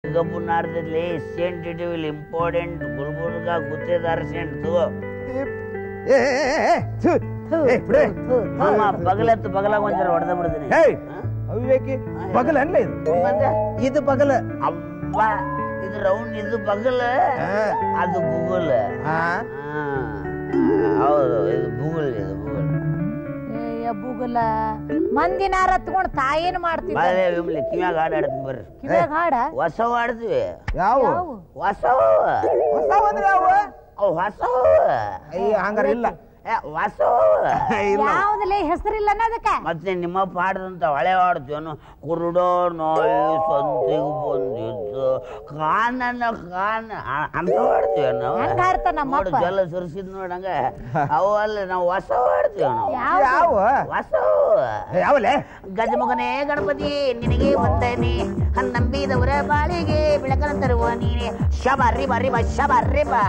ಕಬ್ಬು ನಾರ್ದಲ್ಲಿ ಸೇಂಟ್ ಇಟಿವಿಲ್ ಇಂಪಾರ್ಟೆಂಟ್ ಗುಲ್ಬರ್ಗ ಗುತ್ತೇದಾರ ಸೇಂಟ್ ತಗೋ ಏ ಏ, ಏ, ಏ, ಥು, ಏ, ಬಿಡೆ. ಮಾಮ ಬಗಲತ್ತು ಬಗಲಾಗ ಒಂದ್ಸಲ ಹೊಡೆದ ಬಿಡ್ತೀನಿ ಏಯ್ ಅವಿವೇಕಿ ಬಗಲ ಅಲ್ಲ ಇದು ಮತ್ತೆ ಇದು ಬಗಲ ಅಬ್ಬ ಇದು ರೌಂಡ್ ಇದು ಬಗಲ ಆ, ಅದು ಬುಗುಲ್ ಆ, ಆ, ಹೌದು ಇದು ಬುಗುಲ್ ಇದು ಬುಗುಲ್ ಏ ಬುಗುಲ ಮಂದಿನ ಹತ್ಕೊಂಡ್ ತಾಯೇನ್ ಮಾಡ್ತಿದ್ದ ಬಾಳೆ ವಿಮ್ಲಿ ಕಿವ್ಯಾಗ ಹಾಡು ಆಡ್ತೀನಿ ಬರ್ರಿ ಕಿವ್ಯಾಗ ಹಾಡ ಹೊಸವು ಆಡ್ತೀವಿ ಯಾವ ಯಾವ ಹೊಸವು ಹೊಸ ಅಂದ್ರೆ ಯಾವ ಅವು ಹೊಸವು ಅಯ್ಯ ಹಂಗಾರ ಇಲ್ಲ ಏ, ಹೊಸವು ಇಲ್ಲ ಯಾವ್ದಲೇ ಹೆಸರಿಲ್ಲ ಅದಕ್ಕ ಮತ್ತೆ ನಿಮ್ಮಪ್ಪ ಹಾಡ್ದಂತ ಹಳೆ ಹಾಡ್ತೀವನು ಕುರುಡೋ ನೋಯಿ ಸಂತಿಗೆ ಬಂದಿತ್ತು ಕಾನನ ಕಾನ ಆ- ಅಂತ ಹಾಡ್ತೀವಿ ನಾವು ಹೆಂಗ್ ಹಾಡ್ತಾನ ನೋಡು ನಮ್ಮಪ್ಪ ಜಲ ಸುರಿಸಿದ್ ನೋಡಂಗ ಅವು ಅಲ್ಲ ನಾವು ಹೊಸ ಹಾಡ್ತೀವಿ ನಾವು ಯಾವ ಯಾವ ಹೊಸವು ಏ, ಯಾವಲೆ ಗಜಮುಖನೇ ಗಣಪತಿ ನಿನಗೆ ಬಂದನಿ ನಂಬಿದವರ ಬಾಳಿಗೆ ಬೆಳಕನ ತರುವ ನೀನೆ ಶಬರ್ರಿ ಬರ್ರಿ ಬಾ ಶಬರ್ರಿ ಬಾ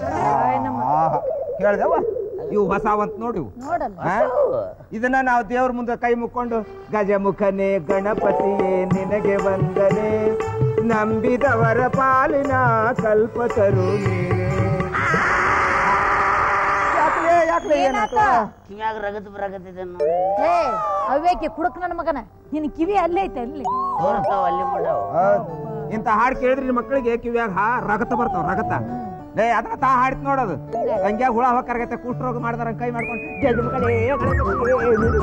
ಕೇಳ್ದವ ಇವು ಹೊಸವಂತ ನೋಡಿ ಇವು. ನೋಡಲ್ಲ ಆ? ಇದನ್ನ ನಾವು ದೇವ್ರ ಮುಂದೆ ಕೈ ಮುಕ್ಕೊಂಡು ಗಜಮುಖನೇ ಗಣಪತಿಯೇ ನಿನಗೆ ವಂದನೆ ನಂಬಿದವರ ಪಾಲಿನ ಕಲ್ಪತರು ನೀನೇ. ಯಾಕ್ಲೆ, ಯಾಕ್ಲೆ, ಏನಾಯ್ತು? ಕಿವ್ಯಾಗ ರಗತ್ ಬರಕತ್ತಿದೆ ನೋಡಿ ಏ ಅವೇಕಿ ಕುಡುಕ್ ನನ್ನ ಮಗನ ನಿನ್ ಕಿವಿ ಅಲ್ಲೇ ಐತೆ ಅಲ್ಲಿ ತೋರ್ತಾವ ಅಲ್ಲಿ ಮಾಡವು ಹೌದ್. ಇಂತ ಹಾಡ್ ಕೇಳಿದ್ರಿ ಮಕ್ಕಳಿಗೆ ಕಿವ್ಯಾಗ ಹಾ ರಗತ ಬರ್ತಾವ ರಗತ ಲೇ ಅದನ್ನ ತಾ ಹಾಡ್ತ ನೋಡೋದು ಹಂಗ್ಯಾಗ ಹುಳ ಹೊಕ್ಕರ್ಗತ್ತೆ ಕುಷ್ಠರೋಗ ಮಾಡ್ದಾರ ಕೈ ಮಾಡ್ಕೊಂಡು ಗಜಮುಖನೇ ಗಣಪತಿಯೇ ನಿನಗೆ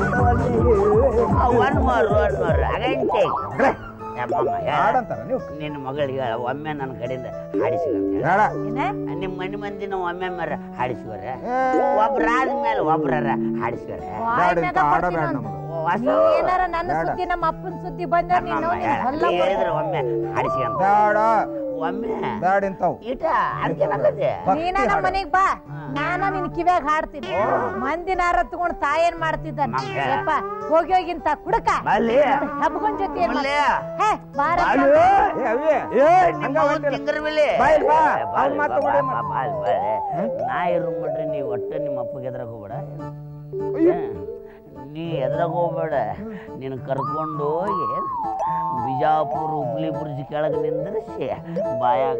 ವಂದನೆ. ಒನ್ ಮೋರ್ ಒನ್ ಮೋರ್ ಅಗಂಟೆ ಲೇ, ಯಮ್ಮಮ್ಮ, ಹೇಳ. ಹಾಡಂತಾರ ನೀವು ನಿನ್ನ ಮಗಳಿಗೆ ಒಮ್ಮೆ ನನ್ನ ಕಡೆಯಿಂದ ಹಾಡಿಸಿವಂತ ಬೇಡ ಏನ ನಿಮ್ಮ ಮನೆ ಮಂದಿನ ಒಮ್ಮೆ ಮರ ಹಾಡಿಸುವರ ಏ, ಒಬ್ರಾದ ಮೇಲೆ ಒಬ್ರರ ಹಾಡಿಸುವರ ವಾಯ್ ಬೇಡ ಮ್ಯಾಗ ಇಂತ ಹಾಡ ಬರ್ತೀನಿ ಬೇಡ ಅಂತ. ನಮಗೆ ಹೊಸ ನೀ ಏನಾರ ನನ್ನ ಬೇಡ. ಸುದ್ದಿ ನಮ್ಮ ಅಪ್ಪನ ಸುದ್ದಿ ಬಂದ್ರೆ ನೀನು ನಿನ್ ಹೊಲ ನೀ ಹೇಳಿದ್ರೆ ಒಮ್ಮೆ ಹಾಡಿಸಿವಂತ ಬೇಡ ಒಮ್ಮೆ ಬೇಡ ಇಂತಾವ್ ಈಟ ಅದಕ್ಕೆ ನೀನ ನಮ್ಮ ಮನೆಗ್ ಬಾ ನಾನ ನಿನ್ ಕಿವ್ಯಾಗ ಹಾಡ್ತೀನಿ ಮಂದಿನ ತಗೊಂಡ್ ತಾಯೇನ್ ಮಾಡ್ತಿದ್ದಾನ ನಮ್ಗೆ. ಯಪ್ಪ ಹೋಗಿ ಹೋಗಿಂತ ಕುಡಕ ಅಲ್ಲಿ ಹಬ್ಬಗೊಂದ್ ಜೊತೆ ಏನ್ ಮಲ್ಲೆ. ಮಾಡ್ತಿ? ಹೇ ಬಾರ ಬಾಳು. ಏ ಅವಿ ಏ, ಹಂಗ ನಿಮ್ಮ ಅವ್ವನ್ ಹೋಗ್ತೀರ. ತಿಂಗ್ರ ಮೇಲೆ. ಬಾ ಇಲ್ಲಿ ಬಾ. ಏ, ಬಾ ಅವ್ನ್ ಇಲ್ಲಿ, ಮಾತ್ ಬಾ, ತಗೊಂಡೇ ಬಾ, ಬಾ, ಇಲ್ಲಿ, ಬಾ ಇಲ್ಲಿ. ನಾ ಇರು ಬಿಡ್ರಿ ನೀವು ಒಟ್ಟ ನಿಮ್ಮ ಅಪ್ಪಗೆ ಎದ್ರಾಗ ಹೋಗ್ಬೇಡ ಅಯ್ಯೋ. ಏ, ನೀ ಎದ್ರಾಗ ಹೋಗ್ಬೇಡ ನಿನ್ನ ಕರ್ಕೊಂಡು ಹೋಗಿ ಬಿಜಾಪುರ ಹುಬ್ಳಿ ಬುರ್ಜಿ ಕೆಳಗೆ ನಿಂದ್ರಿಸಿ ಬಾಯಾಗ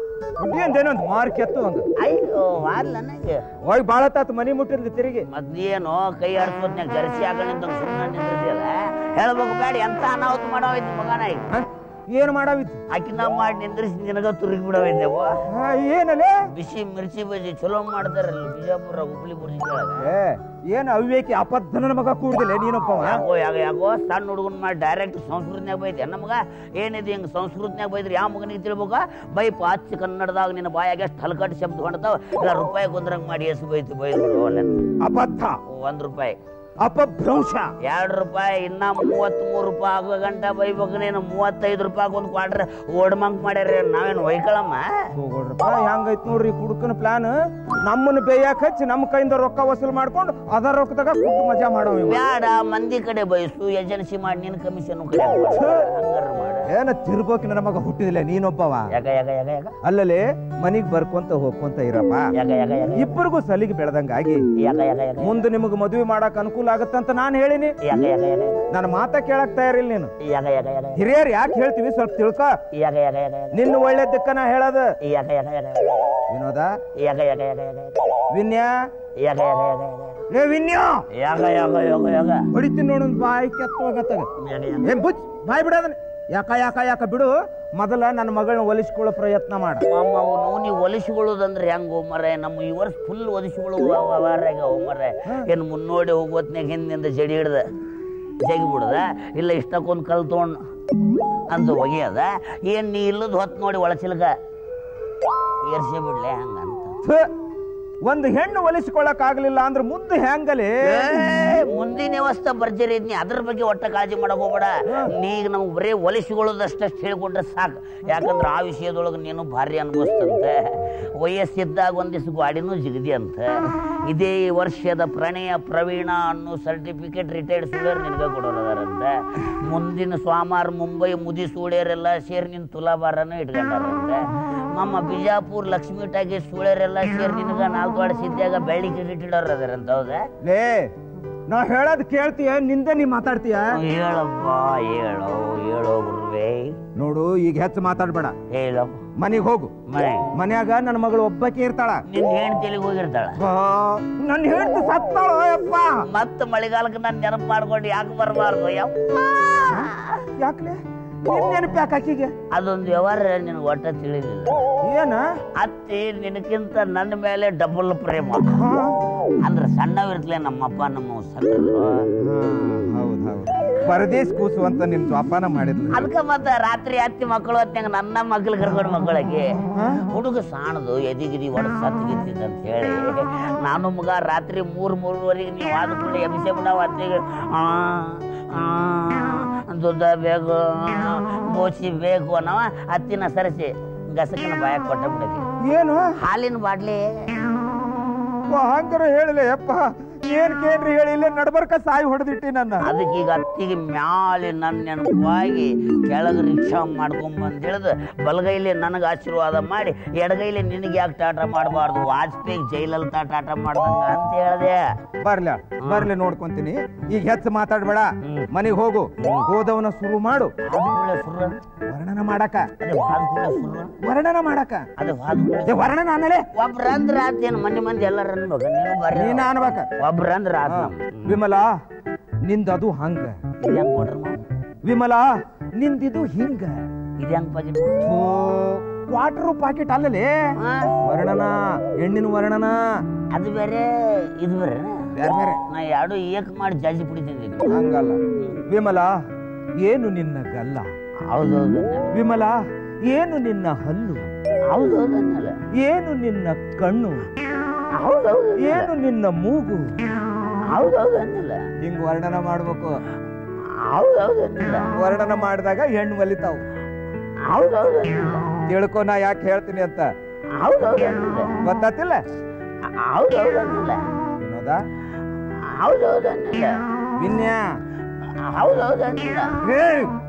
ಏನೋ ಒಂದು ಮಾರ್ಕ್ ಎತ್ತು ಒಂದು ಅಯ್ಯೋ ವಾರ್ಲ ನನಗೆ ಹೋಗಿ ಬಾಳ ತಾತು ಮನಿ ಮುಟ್ಟಿರ್ಲಿ ತಿರುಗಿ ಮತ್ತೇನು ಕೈ ಆಡ್ಸೋದ್ನಾಗ ಜರ್ಸಿ ಹಾಕೊಂಡಿಂತ ಸುಮ್ಮನೆ ನಿಂದಿರ್ತಿಯಲ್ಲ ಹೇಳ್ಬೇಕು ಬೇಡ ಎಂತ ಅನಾಹುತ ಮಾಡವೈತಿ ಮಗನ ಈಗ ಹ? ಏನ್ ಮಾಡಾವಿತ್ತು ಆಕಿನ ಮಾಡಿ ನಿಂದ್ರಿಸಿ ನಿನಗ ತುರುಗಿ ಬಿಡವೈತೆವು ಆ, ಏನಲೇ ಬಿಸಿ ಮಿರ್ಚಿ ಬಜ್ಜಿ ಚಲೋ ಮಾಡ್ತಾರಲ್ಲ ಬಿಜಾಪುರ ಹುಬ್ಳಿ ಬುರ್ಜಿ ಕೆಳಗ ಏ ಏನ್ ಅವಿವೇಕಿ ಅಪದ್ದನ ಮಗ ಕೂಡ್ದಿಲ್ಲ ನೀನೊಬ್ಬವ ಯಾಕೋ ಯಾಕ ಯಾಕೋ ಸಣ್ಣ ಹುಡುಗನ್ ಮಾಡಿ ಡೈರೆಕ್ಟ್ ಸಂಸ್ಕೃತಿನಾಗ ಬೈತೆ ನಮಗ ಏನಿದೆ ಹಿಂಗ ಸಂಸ್ಕೃತಿನಾಗ ಬೈದ್ರಿ ಯಾವ ಮಗನಿಗೆ ತಿಳ್ಬೇಕ ಬೈಪ ಅಚ್ಚ ಕನ್ನಡದಾಗ ನಿನ್ನ ಬಾಯಾಗ ಎಷ್ಟು ಹಲ್ಕಟ್ಟು ಶಬ್ದ ಹೊಂಡ್ತಾವ ಇಲ್ಲ ರೂಪಾಯಿ ಕುಂದ್ರಂಗ್ ಮಾಡಿ ಎಸ್ ಬೈತಿ ಬೈದು ಬಿಡು ಅಲ್ಲ ಅಬದ್ಧ ಒಂದ್ ರೂಪಾಯಿ ಅಪಭ್ರಂಶ ಎರಡು ರೂಪಾಯಿ ಇನ್ನ ಮೂವತ್ತ್ ಮೂರು ರೂಪಾಯಿ ಆಗೋ ಗಂಟ ಬೈಬೇಕು ನೀನು ಮೂವತ್ತೈದು ರೂಪಾಯಿ ಒಂದು ಕ್ವಾಟ್ರ್ ಓಡ್ಮಂಕ್ ಮಾಡ್ಯಾರ ನಾವೇನು ಒಯ್ಕೊಳಮ್ಮ ಹೋಗೋಡ್ರಪ್ಪ ಹೆಂಗೈತ್ ನೋಡ್ರಿ ಕುಡುಕನ ಪ್ಲಾನ್ ನಮ್ಮನ್ನ ಬೇಯಾಕ ಹಚ್ಚಿ ನಮ್ಮ ಕೈಯಿಂದ ರೊಕ್ಕ ವಸೂಲ್ ಮಾಡ್ಕೊಂಡು ಅದರ ರೊಕ್ಕದಾಗ ಕುಟ್ಟು ಮಜಾ ಮಾಡವ ಇವ. ಬ್ಯಾಡ ಮಂದಿ ಕಡೆ ಬಯಸು ಏಜೆನ್ಸಿ ಮಾಡಿ ನಿನ್ ಕಮಿಷನ್ ಕಡೆ ಹಾಕ್ಬಿಡು. ಹಂಗಾರ ಮಾಡ ಏನ ತಿರ್ಬೋಕಿ ನನ್ನ ಮಗ ಹುಟ್ಟಿದಿಲ್ಲ ನೀನೊಬ್ಬವ ಯಾಕ ಯಾಕ ಯಾಕ ಯಾಕ ಅಲ್ಲಲ್ಲಿ ಮನಿಗ್ ಬರ್ಕೊಂತ ಹೋಗ್ಕೊಂತ ಇರಪ್ಪ ಯಾಕ ಯಾಕ ಯಾಕ ಇಬ್ಬರಿಗೂ ಸಲಿಗೆ ಬೆಳೆದಂಗಾಗಿ ಯಾಕ ಯಾಕ ಯಾಕ ಮುಂದೆ ನಿಮಗೆ ಮದುವೆ ಮಾಡಕ್ ಅನುಕೂಲ ಆಗತ್ತಂತ ನಾನು ಹೇಳಿನಿ ಯಾಕ ಯಾಕ ಯಾಕ ನನ್ನ ಮಾತ ಕೇಳಕ್ ತಯಾರಿಲ್ಲ ನೀನು ಯಾಕ ಯಾಕ ಯಾಕ ಹಿರಿಯರ್ ಯಾಕೆ ಹೇಳ್ತೀವಿ ಸ್ವಲ್ಪ ತಿಳ್ಕೊ ಯಾಕ ಯಾಕ ಯಾಕ ಯಾಕ ನಿನ್ನ ಒಳ್ಳೆದಕ್ಕ ನಾ ಹೇಳೋದು ಯಾಕ ಯಾಕ ಯಾಕ ವಿನೋದ ಯಾಕ ಯಾಕ ಯಾಕ ಯಾಕ ವಿನ್ಯಾ ಯಾಕ ಯಾಕ ಯಾಕ ಲೇ ವಿನ್ಯಾ ಯಾಕ ಯಾಕ ಯಾಕ ಯಾಕ ಹೊಡಿತೀನಿ ನೋಡು ಬಾಯಿ ಕೆತ್ತವಾಗತ್ತಾಗ ಯಾಕ ಯಾಕ ಏನ್ ಬುಚ್ ಬಾಯ್ ಬಿಡೋದನ್ನ ಯಾಕ ಯಾಕ ಯಾಕ ಬಿಡು ಮೊದಲ ನನ್ನ ಮಗಳನ್ನ ಒಲಿಸ್ಕೊಳ್ಳೋ ಪ್ರಯತ್ನ ಮಾಡ ಮಾಮ ಅವನು ನೀವು ಒಲಿಸಿಕೊಳ್ಳೋದಂದ್ರೆ ಹೆಂಗ್ ಮರೆ ನಮ್ಮ ಈ ವರ್ಷ ಫುಲ್ ಒಲಿಸಿಕೊಳ್ಳುವ ವ್ಯವಹಾರಾಗ ಮರೆ ಏನು ಮುನ್ನೋಡಿ ಹೋಗೋತ್ನಾಗ ಹಿಂದಿಂದ ಜಡಿ ಹಿಡ್ದ ಜಗಿ ಬಿಡ್ದ ಇಲ್ಲ ಇಷ್ಟಕ್ಕೊಂದು ಕಲ್ ತೊಗೊಂಡು ಅಂತ ಒಗೆಯದ ಏನ್ ನೀ ಇಲ್ಲದ ಹೊತ್ತು ನೋಡಿ ಒಳಚಿಲ್ಕ ಏರ್ಸಿ ಬಿಡ್ಲೆ ಹಂಗಂತ ಥು, ಒಂದು ಹೆಣ್ಣು ಒಲಿಸ್ಕೊಳಕ್ ಆಗ್ಲಿಲ್ಲ ಅಂದ್ರೆ ಮುದ್ದು ಹೆಂಗಲಿ ಏ, ಮುಂದಿನ ವ್ಯವಸ್ಥೆ ಬರ್ಜರಿ ಇದ್ನಿ ಅದ್ರ ಬಗ್ಗೆ ಒಟ್ಟ ಕಾಳಜಿ ಮಾಡಕ್ ಹೋಗ್ಬೇಡ ನೀಗ ನಮ್ಗೆ ಬರೀ ಒಲಿಸಿಕೊಳ್ಳೋದಷ್ಟಷ್ಟು ಹೇಳ್ಕೊಂಡ್ರೆ ಸಾಕು ಯಾಕಂದ್ರೆ ಆ ವಿಷಯದೊಳಗೆ ನೀನು ಭಾರಿ ಅನುಭವಿಸ್ತಂತೆ ವಯಸ್ಸಿದ್ದಾಗ ಒಂದಿವ್ಸ ಗಾಡಿನೂ ಜಿಗದಿ ಅಂತ ಇದೇ ವರ್ಷದ ಪ್ರಣಯ ಪ್ರವೀಣ ಅನ್ನೋ ಸರ್ಟಿಫಿಕೇಟ್ ರಿಟೈರ್ಡ್ ಸುಳ್ಯರ್ ನಿನಗೆ ಕೊಡೋರದಾರಂತೆ ಮುಂದಿನ ಸೋಮವಾರ ಮುಂಬೈ ಮುದಿ ಸೂಳ್ಯರೆಲ್ಲ ಸೇರಿ ನಿನ್ನ ತುಲಾಭಾರನ ಇಟ್ಕೊಂಡಾರಂತೆ ನಮ್ಮ ಬಿಜಾಪುರ್ ಲಕ್ಷ್ಮೀ ಟಾಗಿ ಸೂಳ್ಯರೆಲ್ಲ ಸೇರಿ ನಿನಗೆ ನಾಲ್ಕು ವಾಡ ಸಿದ್ದಾಗ ಬೆಳ್ಳಿ ಕಿರೀಟ ಇಡೋರು ಅದಾರಂತ ಹೌದಾ ಲೇ ನಾ ಹೇಳೋದ್ ಕೇಳ್ತೀಯ ನಿಂದೆ ನೀ ಮಾತಾಡ್ತೀಯ ಹೇಳಪ್ಪ ಹೇಳೋ ಹೇಳೋ ಗುರುವೇ ನೋಡು ಈಗ ಹೆಚ್ಚು ಮಾತಾಡ್ಬೇಡ ಹೇಳೋ ಮನೆಗ್ ಹೋಗು ಮನೆ ಮನ್ಯಾಗ ನನ್ನ ಮಗಳು ಒಬ್ಬಕ್ಕೆ ಇರ್ತಾಳ ನಿನ್ ಹೆಣ್ತಿಲಿಗೆ ಹೋಗಿರ್ತಾಳ ನನ್ನ ಹೇಳ್ತು ಸತ್ತಾಳೋ ಯಪ್ಪ ಮತ್ತ ಮಳೆಗಾಲಕ್ಕೆ ನಾನು ನೆನಪು ಮಾಡ್ಕೊಂಡು ಯಾಕೆ ಬರಬಾರ್ದು ಯಪ್ಪ ಯಾಕ್ಲೆ ನಿನ್ ನೆನಪು ಯಾಕೆ ಆಕಿಗೆ ಅದೊಂದು ವ್ಯವಹಾರ ನಿನಗೆ ಒಟ್ಟ ತಿಳಿದಿಲ್ಲ ಏನ ಅತ್ತಿ ನಿನಕ್ಕಿಂತ ನನ್ನ ಮೇಲೆ ಡಬಲ್ ಪ್ರೇಮ ಹಾ. ಅಂದ್ರೆ ಸಣ್ಣವಿರ್ತಲೇ ನಮ್ಮಪ್ಪ ನಮ್ಮ ಸಣ್ಣರು ಹೌದ್ ಹೌದು ಪರದೇಶ್ ಕೂಸು ಅಂತ ನಿಮ್ ಜ್ವಾಪಾನ ಮಾಡಿದ್ಲು ಅದಕ್ಕೆ ಮತ್ತೆ ರಾತ್ರಿ ಅತ್ತಿ ಮಕ್ಕಳು ಹೊತ್ನಾಗ ನನ್ನ ಮಕ್ಳು ಕರ್ಕೊಂಡು ಮಕ್ಕಳಿಗೆ ಹಾ? ಹುಡುಗ ಸಾಣದು ಎದಿಗಿದಿ ಒಡ ಸತ್ತಿಗಿತ್ತಿದ್ ಅಂತ ಹೇಳಿ ನಾನು ಮಗ ರಾತ್ರಿ ಮೂರ್ ಮೂರುವರೆಗೆ ನೀವು ಆದ್ಕೊಂಡು ಎಬ್ಸೆ ಬಿಡ ಅತ್ತಿಗೆ ಆ ಆ, ದುಡ್ಡ ಬೇಕು ಬೋಸಿ ಬೇಕು ಅನ್ನವ ಅತ್ತಿನ ಸರಿಸಿ ಗಸಕನ ಬಾಯಾಗ ಕೊಟ್ಟ ಬಿಡಕ್ಕೆ ಏನು ಹಾಲಿನ ಬಾಟ್ಲಿ ಹಂಗಾರ ಹೇಳಿಲ್ಲ ಯಪ್ಪ ಏನ್ ಕೇಳ್ರಿ ಹೇಳಿ ಇಲ್ಲೇ ನಡ್ಬರ್ಕ ಸಾಯಿ ಹೊಡೆದಿಟ್ಟಿ ನನ್ನ ಅದಕ್ಕೆ ಈಗ ಅತ್ತಿಗೆ ಮ್ಯಾಲೆ ನನ್ನ ನೆನಪಾಗಿ ಕೆಳಗೆ ರಿಕ್ಷಾ ಮಾಡ್ಕೊಂಡ್ ಬಂದ್ ಹಿಡಿದು ಬಲಗೈಲಿ ನನಗೆ ಆಶೀರ್ವಾದ ಮಾಡಿ ಎಡಗೈಲಿ ನಿನಗೆ ಯಾಕೆ ಟಾಟ ಮಾಡಬಾರ್ದು ವಾಜಪೇಯಿ ಜೈಲಲಿತಾ ಟಾಟ ಮಾಡ್ದಂಗ ಅಂತ ಹೇಳ್ದೆ ಬರ್ಲ ಬರ್ಲಿ ನೋಡ್ಕೊಂತೀನಿ ಈಗ ಹೆಚ್ಚು ಮಾತಾಡ್ಬೇಡ ಹ್ಮ್. ಮನೆಗ್ ಹೋಗು ಹೋದವನ ಶುರು ಮಾಡು ಹಾದುಕುಳೆ ಸುರ್ರ ವರ್ಣನ ಮಾಡಕ ಅದೇ ಹಾದುಕುಳೆ ಸುರ್ರ ವರ್ಣನ ಮಾಡಕ ಅದೇ ಹಾದುಕುಳೆ ಏ, ವರ್ಣನ ಆಮೇಲೆ ಒಬ್ರಂದ್ರ ಆತೇನು ಮಂದಿ ಮಂದಿ ಎಲ್ಲರ ಅನ್ಬೇಕು ನೀನು ಬರ್ರಿ ನೀನ ಅನ್ಬೇಕ ಒಬ್ರಂದ್ರ ಆತ ವಿಮಲಾ ನಿಂದದು ಹಂಗ ಇದು ಹೆಂಗ್ ಕೊಡ್ರಿ ಮಾವ? ವಿಮಲಾ ನಿಂದಿದು ಹಿಂಗ ಇದು ಹೆಂಗ್ ಪಾಕಿಟ್ ಕ್ವಾರ್ಟರ್ ಪಾಕೆಟ್ ಅಲ್ಲಲೇ ವರ್ಣನ ಹೆಣ್ಣಿನ ವರ್ಣನ ಅದು ಬೇರೆ ಇದು ಬೇರೆ ಬೇರೆ ಬೇರೆ ನಾ ಎರಡು ಏಕ್ ಮಾಡಿ ಜಾಜಿ ಪುಡಿ ತಿಂದಿದ್ವಿ ಹಂಗಲ್ಲ ವಿಮಲಾ ಏನು ನಿನ್ನ ಗಲ್ಲ ಹೌದೌದು ವಿಮಲಾ ಏನು ನಿನ್ನ ಹಲ್ಲು ಹೌದೌದು ಅನ್ನಲ್ಲ ಏನು ನಿನ್ನ ಕಣ್ಣು ಹೌದೌದು ಏನು ನಿನ್ನ ಮೂಗು ಹೌದೌದು ಅನ್ನಲ್ಲ ಹಿಂಗ್ ವರ್ಣನ ಮಾಡ್ಬೇಕು ಹೌದೌದು ಅನ್ನಲ್ಲ ವರ್ಣನ ಮಾಡಿದಾಗ ಹೆಣ್ಣು ಒಲಿತಾವ್ ಹೌದೌದು ಅನ್ನಲ್ಲ ತಿಳ್ಕೊ ನಾ ಯಾಕೆ ಹೇಳ್ತೀನಿ ಅಂತ ಹೌದೌದು ಅನ್ನಲ್ಲ ಗೊತ್ತಾತಿಲ್ಲ ಹೌದೌದು ಅನ್ನಲ್ಲ ವಿನೋದ ಹೌದೌದು ಅನ್ನಲ್ಲ ವಿನ್ಯಾ ಹೌದೌದು ಅನ್ನಲ್ಲ ಏ,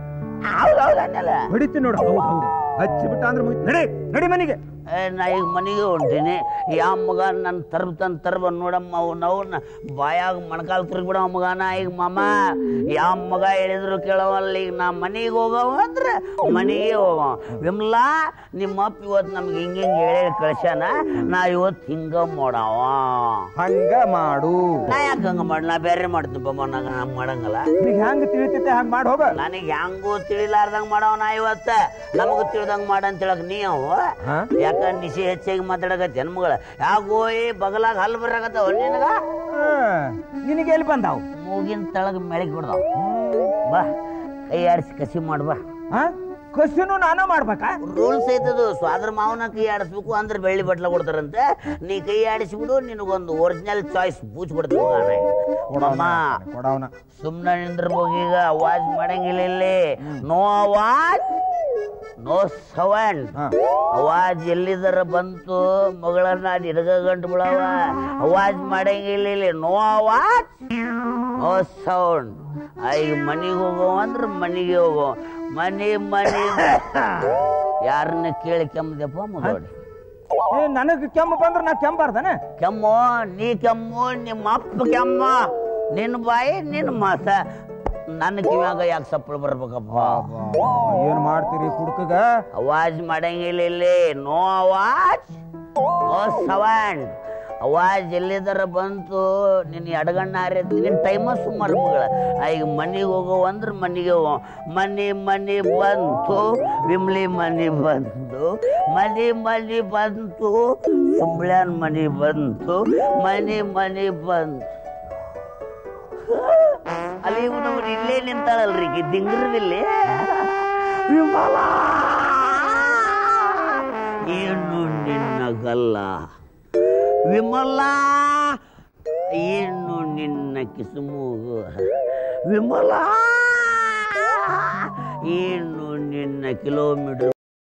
ಹೌದೌದು ಅನ್ನಲ್ಲ ಹೊಡಿತೀನಿ ನೋಡು ಹೌದು ಹೌದು ಹಚ್ಚಿ ಬಿಟ್ಟ ಅಂದ್ರೆ ಮುಗಿತು. ನಡಿ ನಡಿ ಮನೆಗೆ ಏ, ನಾ ಈಗ ಮನೆಗೆ ಹೊಂಟೀನಿ ಯಾವ ಮಗ ನನ್ನ ತರ್ಬ ತನ್ ತರ್ಬ ನೋಡಮ್ಮ ಅವ್ ನಾವು ಬಾಯಾಗ ಮೊಣಕಾಲು ತಿರುಗಿ ಬಿಡವ ಮಗ ನಾ ಈಗ ಮಾಮ ಯಾವ ಮಗ ಹೇಳಿದ್ರು ಕೇಳವಲ್ಲ ಈಗ ನಾ ಮನೆಗೆ ಹೋಗವ ಅಂದ್ರೆ ಮನೆಗೆ ಹೋಗವ ವಿಮಲಾ ನಿಮ್ಮ ಅಪ್ಪ ಇವತ್ತು ನಮ್ಗೆ ಹಿಂಗ ಹಿಂಗೆ ಹೇಳಿ ಕಳ್ಸ್ಯಾನ ನಾ ಇವತ್ತು ಹಿಂಗ ಮಾಡವ ಹಂಗ ಮಾಡು ನಾ ಯಾಕೆ ಹಂಗ ಮಾಡಿ ನಾ ಬೇರೆ ಮಾಡ್ತೀನಿ ಬಮ್ಮ ನಂಗ ಹಂಗ ಮಾಡಂಗಲ್ಲ ಈಗ ಹೆಂಗ್ ತಿಳಿತೈತೆ ಹಂಗ ಮಾಡಿ ಹೋಗ ನನಗೆ ಹೆಂಗೂ ತಿಳಿಲಾರ್ದಂಗ ಮಾಡವ ನಾ ಇವತ್ತ ನಮಗೂ ತಿಳಿದಂಗ ಮಾಡ ಅಂತ ಹೇಳಕ್ ನೀ ಅವ ಹಾ? ಯಾಕ ನಿಶಿ ಹೆಚ್ಚಾಗಿ ಮಾತಾಡಕತ್ತೆ ಹೆಣ್ಮಗಳ ಯಾಕೋ ಈ ಬಗಲಾಗ ಹಲ್ ಬರಾಕತ್ತಾವ ನಿನಗ ನಿನಗೆ ಎಲ್ಲಿ ಬಂದಾವ್ ಮೂಗಿನ ತಳಗ ಮೆಳಗ್ ಬಿಡ್ದಾವ ಬಾ ಕೈ ಆಡಿಸಿ ಕಸಿ ಮಾಡ್ ಬಾ ಹಾ ಕಸಿನು ನಾನ ಮಾಡ್ಬೇಕಾ ರೂಲ್ಸ್ ಐತದು ಸ್ವಾದ್ರ ಮಾವನ ಕೈ ಆಡಿಸ್ಬೇಕು ಅಂದ್ರೆ ಬೆಳ್ಳಿ ಬಟ್ಲ ಕೊಡ್ತಾರಂತೆ ನೀ ಕೈ ಆಡಿಸ್ಬಿಡು ನಿನಗೊಂದು ಒರಿಜಿನಲ್ ಚಾಯ್ಸ್ ಬೂಚ್ ಕೊಡ್ತೀವಿ ಕೊಡಮ್ಮ ಕೊಡವನ ಸುಮ್ಮನೆ ನಿಂದ್ರಬೇಕು ಈಗ ಅವಾಜ್ ಮಾಡಂಗಿಲ್ಲ ಇಲ್ಲಿ ನೋ ಅವಾಜ್ ನೋ ಸೌಂಡ್ ಹಾ. ಅವಾಜ್ ಎಲ್ಲಿದರ ಬಂತು ಮಗಳನ್ನ ನಿನಗ ಗಂಟು ಬಿಡವ ಅವಾಜ್ ಮಾಡಂಗಿಲ್ಲ ಇಲ್ಲಿ ನೋ ಅವಾಜ್ ನೋ ಸೌಂಡ್ ಈಗ ಮನಿಗೆ ಹೋಗೋ ಅಂದ್ರೆ ಮನಿಗೆ ಹೋಗೋ ಮನಿ ಮನಿ ಯಾರನ್ನ ಕೇಳಿ ಕೆಮ್ಮದಪ್ಪ ಮಗಡಿ ಏ ನನಗ್ ಕೆಮ್ಮು ಬಂದ್ರ ನಾ ಕೆಂಬಾರ್ದನ ಕೆಮ್ಮು ನೀ ಕೆಮ್ಮು ನಿಮ್ಮ ಅಪ್ಪ ಕೆಮ್ಮ ನಿನ್ನ ಬಾಯಿ ನಿನ್ನ ಮಾತ ನನ್ನ ಕಿವ್ಯಾಗ ಯಾಕೆ ಸಪ್ಪಳು ಬರ್ಬೇಕಪ್ಪ ಏನ್ ಮಾಡ್ತೀರಿ ಕುಡ್ಕಗ ಅವಾಜ್ ಮಾಡಂಗಿಲ್ಲ ಇಲ್ಲಿ ನೋ ಅವಾಜ್ ನೋ ಸೌಂಡ್ ಅವಾಜ್ ಎಲ್ಲಿದರ ಬಂತು ನಿನ್ನ ಎಡಗಣ್ಣ ಹಾರೈತಿ ನಿನ್ನ ಟೈಮ ಸುಮಾರು ಮಗಳ ಈಗ ಮನಿಗೆ ಹೋಗೋ ಅಂದ್ರೆ ಮನಿಗೆ ಹೋಗೋ ಮನಿ ಮನಿ ಬಂತು ವಿಮ್ಲಿ ಮನಿ ಬಂತು ಮನಿ ಮನಿ ಬಂತು ಸುಂಬ್ಳ್ಯಾನ್ ಮನಿ ಬಂತು ಮನಿ ಮನಿ ಬಂತು ಅಲ್ಲಿ ಇವನವ್ರು ಇಲ್ಲೇ ನಿಂತಾಳಲ್ರಿ ಈಕಿ ದಿಂಗ್ರದಿಲ್ಲಿ ವಿಮಲ ಏನು ನಿನ್ನ ಗಲ್ಲ ವಿಮಲ ಏನು ನಿನ್ನ ಕಿಸುಮೂಗು ವಿಮಲ ಏನು ನಿನ್ನ ಕಿಲೋಮೀಟರ್